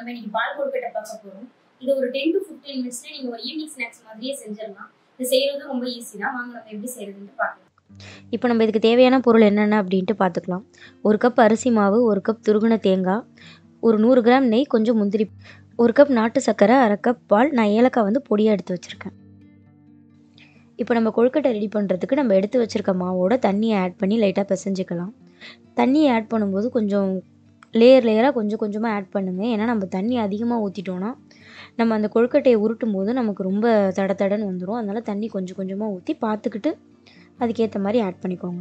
நம்ம இன்னைக்கு பால் கொழுக்கட்டை பார்க்க போறோம் இது ஒரு டென் டு ஃபிஃப்டீன் மினிட்ஸ்ல நீங்க ஒரு ஈவினிங் ஸ்நாக்ஸ் மாதிரியே செஞ்சிடலாம் இது செய்யறது ரொம்ப ஈஸி தான் வாங்க நம்ம எப்படி செய்யறதுன்னு பார்க்கலாம் இப்போ நம்ம இதுக்கு தேவையான பொருள் என்னென்ன அப்படின்ட்டு பார்த்துக்கலாம் ஒரு கப் அரிசி மாவு ஒரு கப் துருகுன தேங்காய் ஒரு நூறு கிராம் நெய் கொஞ்சம் முந்திரி ஒரு கப் நாட்டு சர்க்கரை அரை கப் பால் நான் ஏலக்காய் வந்து பொடியாக எடுத்து வச்சுருக்கேன் இப்போ நம்ம கொழுக்கட்டை ரெடி பண்ணுறதுக்கு நம்ம எடுத்து வச்சுருக்க மாவோட தண்ணியை ஆட் பண்ணி லைட்டாக பிசைஞ்சிக்கலாம் தண்ணியை ஆட் பண்ணும்போது கொஞ்சம் லேயர் லேயராக கொஞ்சம் கொஞ்சமாக ஆட் பண்ணுங்கள் ஏன்னா நம்ம தண்ணி அதிகமாக ஊற்றிட்டோன்னா நம்ம அந்த கொழுக்கட்டையை உருட்டும் போது நமக்கு ரொம்ப தட தடன்னு வந்துடும் அதனால் தண்ணி கொஞ்சம் கொஞ்சமாக ஊற்றி பார்த்துக்கிட்டு அதுக்கேற்ற மாதிரி ஆட் பண்ணிக்கோங்க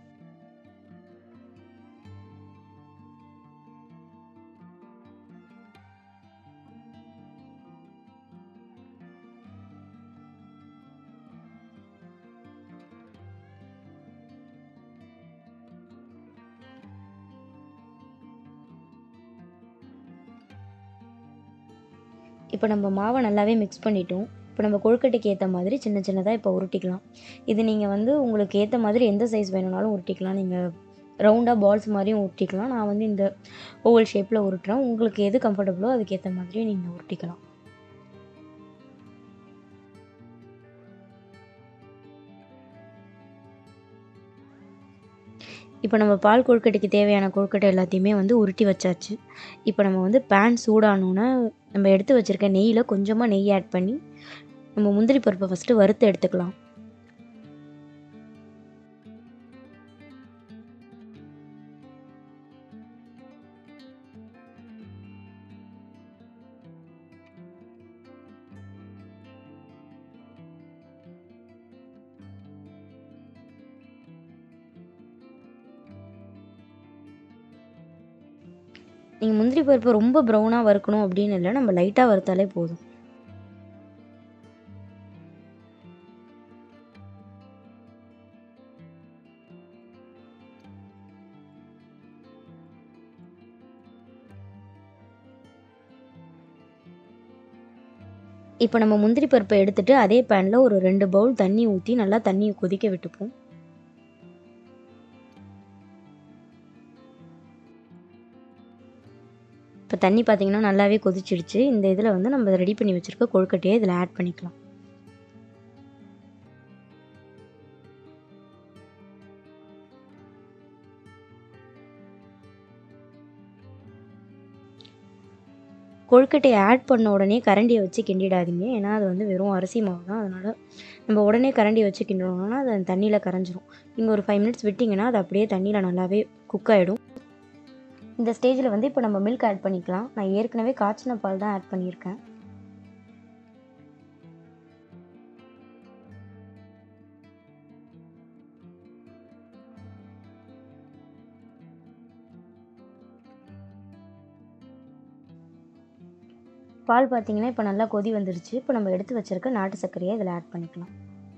இப்போ நம்ம மாவை நல்லாவே மிக்ஸ் பண்ணிட்டோம் இப்போ நம்ம கொழுக்கட்டைக்கு ஏற்ற மாதிரி சின்ன சின்னதாக இப்போ உருட்டிக்கலாம் இது நீங்கள் வந்து உங்களுக்கு ஏற்ற மாதிரி எந்த சைஸ் வேணும்னாலும் உருட்டிக்கலாம் நீங்கள் ரவுண்டாக பால்ஸ் மாதிரியும் உருட்டிக்கலாம் நான் வந்து இந்த ஓவல் ஷேப்பில் உருட்டுறேன் உங்களுக்கு எது கம்ஃபர்டபுளோ அதுக்கேற்ற மாதிரியும் நீங்கள் உருட்டிக்கலாம் இப்போ நம்ம பால் கொழுக்கட்டைக்கு தேவையான கொழுக்கட்டை எல்லாத்தையுமே வந்து உருட்டி வச்சாச்சு இப்போ நம்ம வந்து பேன் சூடானோன்னே நம்ம எடுத்து வச்சுருக்க நெய்யில் கொஞ்சமாக நெய் ஆட் பண்ணி நம்ம முந்திரி பருப்பை ஃபஸ்ட்டு வறுத்து எடுத்துக்கலாம் நீங்கள் முந்திரி பருப்பு ரொம்ப ப்ரௌனாக வறுக்கணும் அப்படின்னு இல்லை நம்ம லைட்டாக வறுத்தாலே போதும் இப்போ நம்ம முந்திரி பருப்பை எடுத்துட்டு அதே பேனில் ஒரு ரெண்டு பவுல் தண்ணி ஊற்றி நல்லா தண்ணியை கொதிக்க விட்டுப்போம் இப்போ தண்ணி பார்த்தீங்கன்னா நல்லாவே கொதிச்சிடுச்சு இந்த இதில் வந்து நம்ம ரெடி பண்ணி வச்சுருக்க கொழுக்கட்டையை இதில் ஆட் பண்ணிக்கலாம் கொழுக்கட்டையை ஆட் பண்ண உடனே கரண்டியை வச்சு கிண்டிடாதீங்க ஏன்னா அது வந்து வெறும் அரிசி மாவு தான் அதனால் நம்ம உடனே கரண்டியை வச்சு கிண்டணும்னா அது தண்ணியில் கரைஞ்சிரும் நீங்கள் ஒரு ஃபைவ் மினிட்ஸ் விட்டிங்கன்னா அது அப்படியே தண்ணியில் நல்லாவே குக் ஆகிடும் இந்த ஸ்டேஜில் வந்து இப்போ நம்ம மில்க் ஆட் பண்ணிக்கலாம் நான் ஏற்கனவே காய்ச்சின பால் தான் ஆட் பண்ணியிருக்கேன் பால் பார்த்தீங்கன்னா இப்போ நல்லா கொதி வந்துடுச்சு இப்போ நம்ம எடுத்து வச்சிருக்க நாட்டு சர்க்கரையை இதில் ஆட் பண்ணிக்கலாம்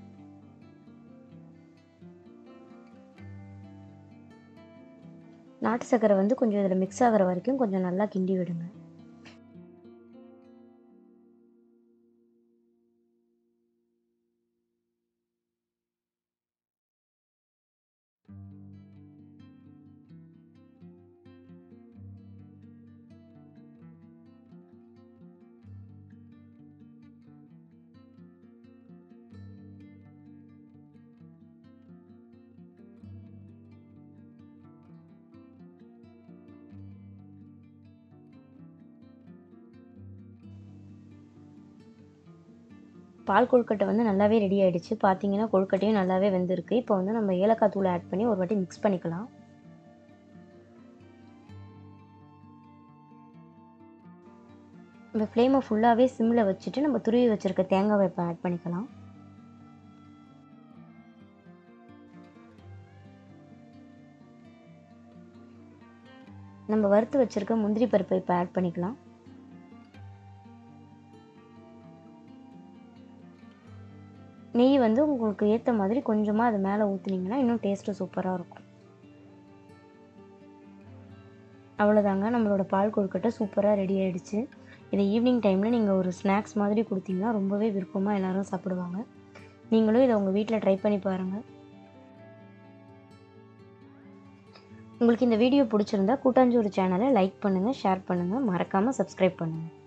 நாட்டு சர்க்கரை வந்து கொஞ்சம் இதில் மிக்ஸ் ஆகிற வரைக்கும் கொஞ்சம் நல்லா கிண்டி விடுங்க பால் கொழுக்கட்டை வந்து நல்லாவே ரெடி ஆகிடுச்சு பார்த்தீங்கன்னா கொழுக்கட்டையும் நல்லாவே வெந்திருக்கு இப்போ வந்து நம்ம ஏலக்காய் தூள் ஆட் பண்ணி ஒரு வாட்டி மிக்ஸ் பண்ணிக்கலாம் இந்த ஃப்ளேமை ஃபுல்லாகவே சிம்மில் வச்சுட்டு நம்ம துருவி வச்சுருக்க தேங்காவை இப்போ ஆட் பண்ணிக்கலாம் நம்ம வறுத்து வச்சுருக்க முந்திரி பருப்பை இப்போ ஆட் பண்ணிக்கலாம் நெய் வந்து உங்களுக்கு ஏற்ற மாதிரி கொஞ்சமாக அது மேலே ஊற்றுனீங்கன்னா இன்னும் டேஸ்ட்டு சூப்பராக இருக்கும் அவ்வளோதாங்க நம்மளோட பால் கொழுக்கட்டை சூப்பராக ரெடி ஆகிடுச்சு இதை ஈவினிங் டைமில் நீங்கள் ஒரு ஸ்நாக்ஸ் மாதிரி கொடுத்தீங்கன்னா ரொம்பவே விருப்பமாக எல்லோரும் சாப்பிடுவாங்க நீங்களும் இதை உங்கள் வீட்டில் ட்ரை பண்ணி பாருங்கள் உங்களுக்கு இந்த வீடியோ பிடிச்சிருந்தா கூட்டாஞ்சோறு சேனலை லைக் பண்ணுங்கள் ஷேர் பண்ணுங்கள் மறக்காமல் சப்ஸ்கிரைப் பண்ணுங்கள்